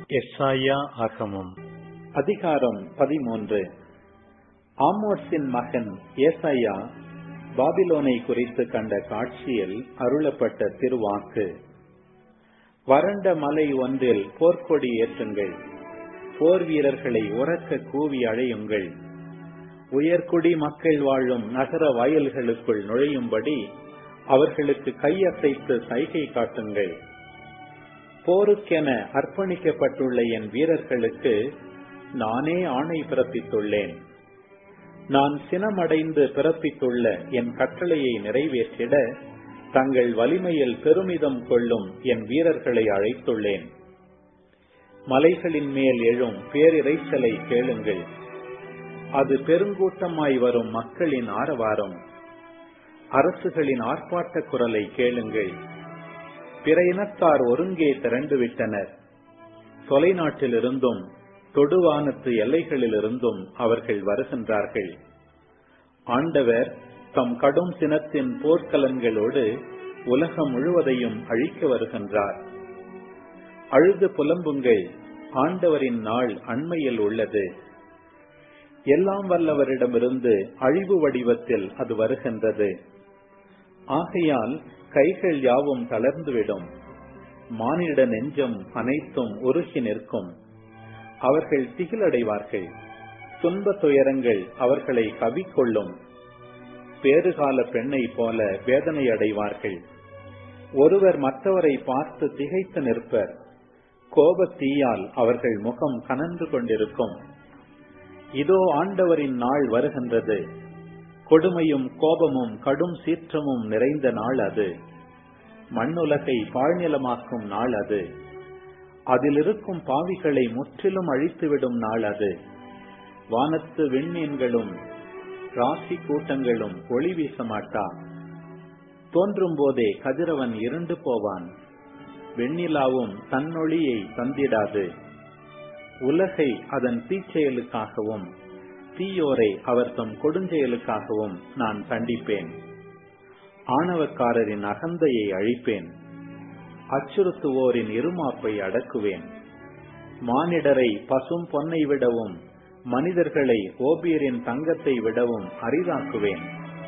எஸ்ஐயா ஆகமம் அதிகாரம் பதிமூன்று ஆமோஸின் மகன் ஏசாயா பாபிலோனை குறித்து கண்ட காட்சியில் அருளப்பட்ட திருவாக்கு வறண்ட மலை ஒன்றில் போர்க்கொடி ஏற்றுங்கள் போர் வீரர்களை உறக்க கூவி அழையுங்கள் உயர்குடி மக்கள் வாழும் நகர வயல்களுக்குள் நுழையும்படி அவர்களுக்கு கையசைத்து சைகை காட்டுங்கள் போருக்கென அர்ப்பணிக்கப்பட்டுள்ள என் வீரர்களுக்கு நானே ஆணை பிறப்பித்துள்ளேன் நான் சினமடைந்து பிறப்பித்துள்ள என் கட்டளையை நிறைவேற்றிட தங்கள் வலிமையில் பெருமிதம் கொள்ளும் என் வீரர்களை அழைத்துள்ளேன் மலைகளின் மேல் எழும் பேரிரைச்சலை கேளுங்கள் அது பெருங்கூட்டமாய் வரும் மக்களின் ஆரவாரம் அரசுகளின் ஆர்ப்பாட்ட குரலை கேளுங்கள் பிற இனத்தார் ஒருங்கே திரண்டு விட்டனர் தொலைநாட்டிலிருந்தும் தொடுவானத்து எல்லைகளிலிருந்தும் அவர்கள் வருகின்றார்கள் ஆண்டவர் தம் கடும் சினத்தின் போர்க்கலன்களோடு உலகம் முழுவதையும் அழிக்க வருகின்றார் அழுது புலம்புங்கள் ஆண்டவரின் நாள் அண்மையில் உள்ளது எல்லாம் வல்லவரிடமிருந்து அழிவு வடிவத்தில் அது வருகின்றது ஆகையால் கைகள் யாவும் தளர்ந்துவிடும் மானிட நெஞ்சம் அனைத்தும் உருகி நிற்கும் அவர்கள் திகிலடைவார்கள் துன்ப துயரங்கள் அவர்களை கவிக்கொள்ளும் பேறுகால பெண்ணை போல வேதனை அடைவார்கள் ஒருவர் மற்றவரை பார்த்து திகைத்து நிற்பர் கோபத்தீயால் அவர்கள் முகம் கனன்று கொண்டிருக்கும் இதோ ஆண்டவரின் நாள் வருகின்றது கொடுமையும் கோபமும் கடும் சீற்றமும் நிறைந்த நாள் அது மண்ணுலகை பாழ்நிலமாக்கும் நாள் அது அதில் இருக்கும் பாவிகளை முற்றிலும் அழித்துவிடும் நாள் அது வானத்து விண்மீன்களும் ராசி கூட்டங்களும் ஒளி வீச மாட்டா தோன்றும் போதே கதிரவன் இருண்டு போவான் வெண்ணிலாவும் தன்னொளியை தந்திடாது உலகை அதன் தீச்செயலுக்காகவும் தீயோரை அவர் தம் கொடுஞ்செயலுக்காகவும் நான் தண்டிப்பேன் ஆணவக்காரரின் அகந்தையை அழிப்பேன் அச்சுறுத்துவோரின் இருமாப்பை அடக்குவேன் மானிடரை பசும் பொன்னை விடவும் மனிதர்களை ஓபியரின் தங்கத்தை விடவும் அரிதாக்குவேன்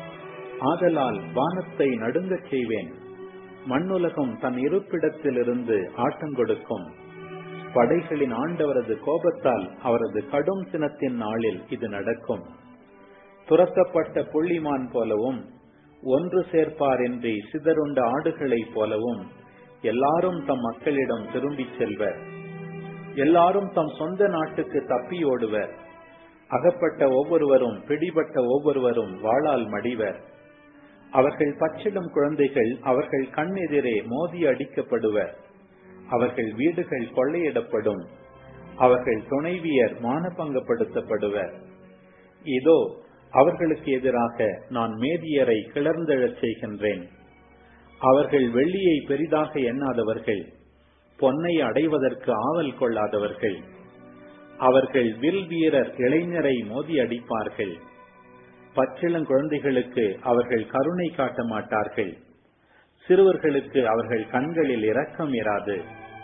ஆதலால் வானத்தை நடுங்கச் செய்வேன் மண்ணுலகம் தன் இருப்பிடத்திலிருந்து ஆட்டங்கொடுக்கும் படைகளின் ஆண்டவரது கோபத்தால் அவரது கடும் சினத்தின் நாளில் இது நடக்கும் துரத்தப்பட்ட புள்ளிமான் போலவும் ஒன்று சேர்ப்பாரின்றி சிதறுண்ட ஆடுகளைப் போலவும் எல்லாரும் தம் மக்களிடம் திரும்பிச் செல்வர் எல்லாரும் தம் சொந்த நாட்டுக்கு தப்பி ஓடுவர் அகப்பட்ட ஒவ்வொருவரும் பிடிபட்ட ஒவ்வொருவரும் வாளால் மடிவர் அவர்கள் பச்சிடும் குழந்தைகள் அவர்கள் கண்ணெதிரே மோதி அடிக்கப்படுவர் அவர்கள் வீடுகள் கொள்ளையிடப்படும் அவர்கள் துணைவியர் மானபங்கப்படுத்தப்படுவர் இதோ அவர்களுக்கு எதிராக நான் மேதியரை கிளர்ந்தெழச் செய்கின்றேன் அவர்கள் வெள்ளியை பெரிதாக எண்ணாதவர்கள் பொன்னை அடைவதற்கு ஆவல் கொள்ளாதவர்கள் அவர்கள் வில் வீரர் இளைஞரை மோதி அடிப்பார்கள் பச்சிளம் குழந்தைகளுக்கு அவர்கள் கருணை காட்ட மாட்டார்கள் சிறுவர்களுக்கு அவர்கள் கண்களில் இரக்கம் இராது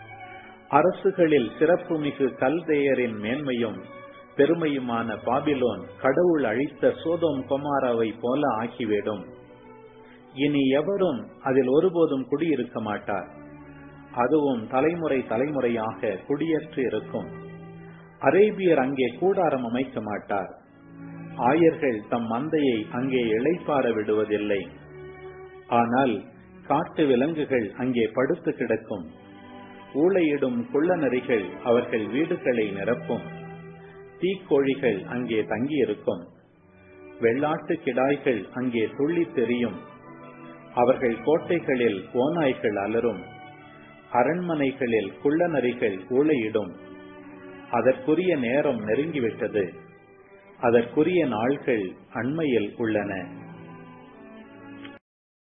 அரசுகளில் சிறப்புமிகு கல்தேயரின் மேன்மையும் பெருமையுமான பாபிலோன் கடவுள் அழித்த சோதோம் கொமாராவை போல ஆக்கிவிடும் இனி எவரும் அதில் ஒருபோதும் குடியிருக்க மாட்டார் அதுவும் தலைமுறை தலைமுறையாக குடியேற்று இருக்கும் அரேபியர் அங்கே கூடாரம் அமைக்க மாட்டார் ஆயர்கள் தம் மந்தையை அங்கே இழைப்பார விடுவதில்லை ஆனால் காட்டு விலங்குகள் அங்கே படுத்து கிடக்கும் ஊழையிடும் குள்ளநரிகள் அவர்கள் வீடுகளை நிரப்பும் தீக்கோழிகள் அங்கே தங்கியிருக்கும் வெள்ளாட்டு கிடாய்கள் அங்கே துள்ளி தெரியும் அவர்கள் கோட்டைகளில் ஓநாய்கள் அலரும் அரண்மனைகளில் குள்ளநரிகள் ஊழையிடும் அதற்குரிய நேரம் நெருங்கிவிட்டது அதற்குரிய நாள்கள் அண்மையில் உள்ளன